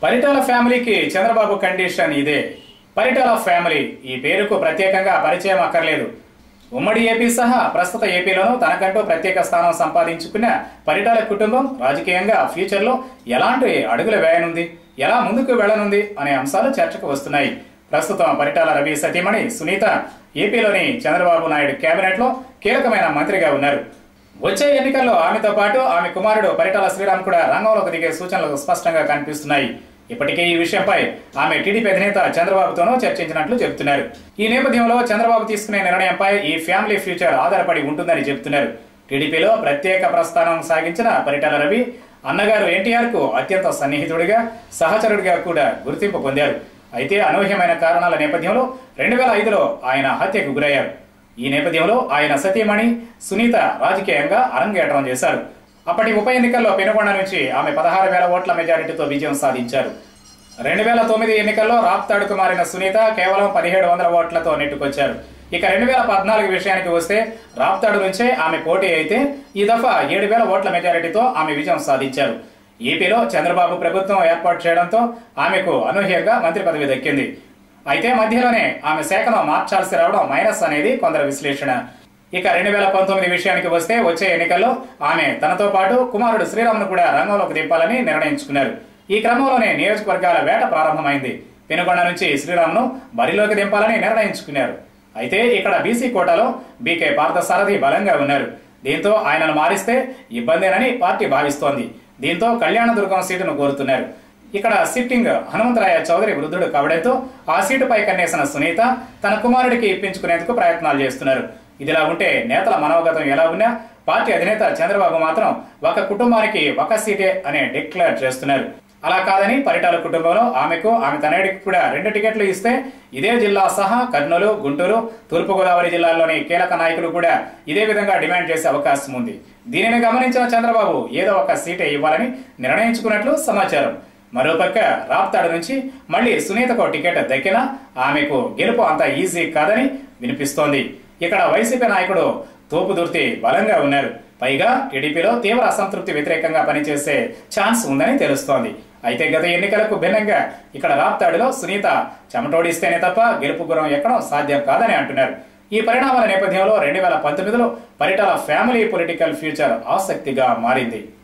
పరిటాల ఫ్యామిలీకి చంద్రబాబు కండిషన్ ఇదే పరిటాల ఫ్యామిలీ ఈ పేరుకు ప్రత్యేకంగా పరిచయం అక్కర్లేదు ఉమ్మడి ఏపీ సహా ప్రస్తుత ఏపీలోనూ తనకంటూ ప్రత్యేక స్థానం సంపాదించుకున్న పరిటాల కుటుంబం రాజకీయంగా ఫ్యూచర్లో ఎలాంటి అడుగులు వేయనుంది ఎలా ముందుకు వెళ్లనుంది అనే అంశాలు చర్చకు వస్తున్నాయి ప్రస్తుతం పరిటాల రవి సతీమణి సునీత ఏపీలోని చంద్రబాబు నాయుడు కేబినెట్ లో కీలకమైన మంత్రిగా ఉన్నారు వచ్చే ఎన్నికల్లో ఆమెతో పాటు ఆమె కుమారుడు పరిటాల శ్రీరామ్ కూడా రంగంలోకి దిగే సూచనలు స్పష్టంగా కనిపిస్తున్నాయి ఇప్పటికే ఈ విషయంపై ఆమె టీడీపీ అధినేత చంద్రబాబుతోనూ చర్చించినట్లు చెబుతున్నారు ఈ నేపథ్యంలో చంద్రబాబు తీసుకునే నిర్ణయంపై ఈ ఫ్యామిలీ ఫ్యూచర్ ఆధారపడి ఉంటుందని చెబుతున్నారు టీడీపీలో ప్రత్యేక ప్రస్థానం సాగించిన పరిటాల రవి అన్నగారు ఎన్టీఆర్ కు అత్యంత సన్నిహితుడిగా సహచరుడిగా కూడా గుర్తింపు పొందారు అయితే అనూహ్యమైన కారణాల నేపథ్యంలో రెండు వేల ఐదులో ఆయన హత్యకు గురయ్యారు ఈ నేపథ్యంలో ఆయన సతీమణి సునీత రాజకీయంగా అరంగేట్రం చేశారు అప్పటి ఉప ఎన్నికల్లో పెనుగొండ నుంచి ఆమె పదహారు వేల ఓట్ల మెజారిటీతో విజయం సాధించారు రెండు వేల తొమ్మిది ఎన్నికల్లో రాప్తాడుకు మారిన సునీత కేవలం పదిహేడు వందల ఓట్లతో నెట్టుకొచ్చారు ఇక రెండు వేల పద్నాలుగు విషయానికి వస్తే రాప్తాడు నుంచే ఆమె పోటీ అయితే ఈ దఫా ఏడు వేల ఓట్ల మెజారిటీతో ఆమె విజయం సాధించారు ఏపీలో చంద్రబాబు ప్రభుత్వం ఏర్పాటు చేయడంతో ఆమెకు అనూహ్యంగా మంత్రి పదవి దక్కింది అయితే మధ్యలోనే ఆమె శాఖను మార్చాల్సి రావడం మైనస్ అనేది కొందరు విశ్లేషణ ఇక రెండు వేల పంతొమ్మిది విషయానికి వస్తే వచ్చే ఎన్నికల్లో ఆమె తనతో పాటు కుమారుడు శ్రీరామ్ను కూడా రంగంలోకి దింపాలని నిర్ణయించుకున్నారు ఈ క్రమంలోనే నియోజకవర్గాల వేట ప్రారంభమైంది పెనుగొండ నుంచి శ్రీరామ్ను బరిలోకి దింపాలని నిర్ణయించుకున్నారు అయితే ఇక్కడ బీసీ కోటాలో బీకే పార్థసారథి బలంగా ఉన్నారు దీంతో ఆయనను మారిస్తే ఇబ్బందేనని పార్టీ భావిస్తోంది దీంతో కళ్యాణదుర్గం సీటును కోరుతున్నారు ఇక్కడ సిట్టింగ్ హనుమంతరాయ చౌదరి వృద్ధుడు కావడంతో ఆ సీటుపై కన్నేసిన సునీత తన కుమారుడికి ఇప్పించుకునేందుకు ప్రయత్నాలు చేస్తున్నారు ఇదిలా ఉంటే నేతల మనోగతం ఎలా ఉన్నా పార్టీ అధినేత చంద్రబాబు మాత్రం ఒక కుటుంబానికి ఒక సీటే అని డిక్లేర్ చేస్తున్నారు అలా కాదని పరిటాల కుటుంబంలో ఆమెకు ఆమె తనయుడికి కూడా రెండు టికెట్లు ఇస్తే ఇదే జిల్లా సహా కర్నూలు గుంటూరు తూర్పుగోదావరి జిల్లాల్లోని కీలక నాయకులు కూడా ఇదే విధంగా డిమాండ్ చేసే అవకాశం ఉంది దీనిని గమనించిన చంద్రబాబు ఏదో ఒక సీటే ఇవ్వాలని నిర్ణయించుకున్నట్లు సమాచారం మరోపక్క రాప్తాడు నుంచి మళ్ళీ సునీతకు టికెట్ దక్కినా ఆమెకు గెలుపు అంత ఈజీ కాదని వినిపిస్తోంది ఇక్కడ వైసీపీ నాయకుడు తోపుదుర్తి బలంగా ఉన్నారు పైగా టీడీపీలో తీవ్ర అసంతృప్తి వ్యతిరేకంగా పనిచేసే ఛాన్స్ ఉందని తెలుస్తోంది అయితే గత ఎన్నికలకు భిన్నంగా ఇక్కడ రాప్తాడులో సునీత చెమటోడిస్తేనే తప్ప గెలుపు గురం ఎక్కడం సాధ్యం కాదని అంటున్నారు ఈ పరిణామాల నేపథ్యంలో రెండు వేల పంతొమ్మిదిలో పరిటాల ఫ్యామిలీ పొలిటికల్ ఫ్యూచర్ ఆసక్తిగా మారింది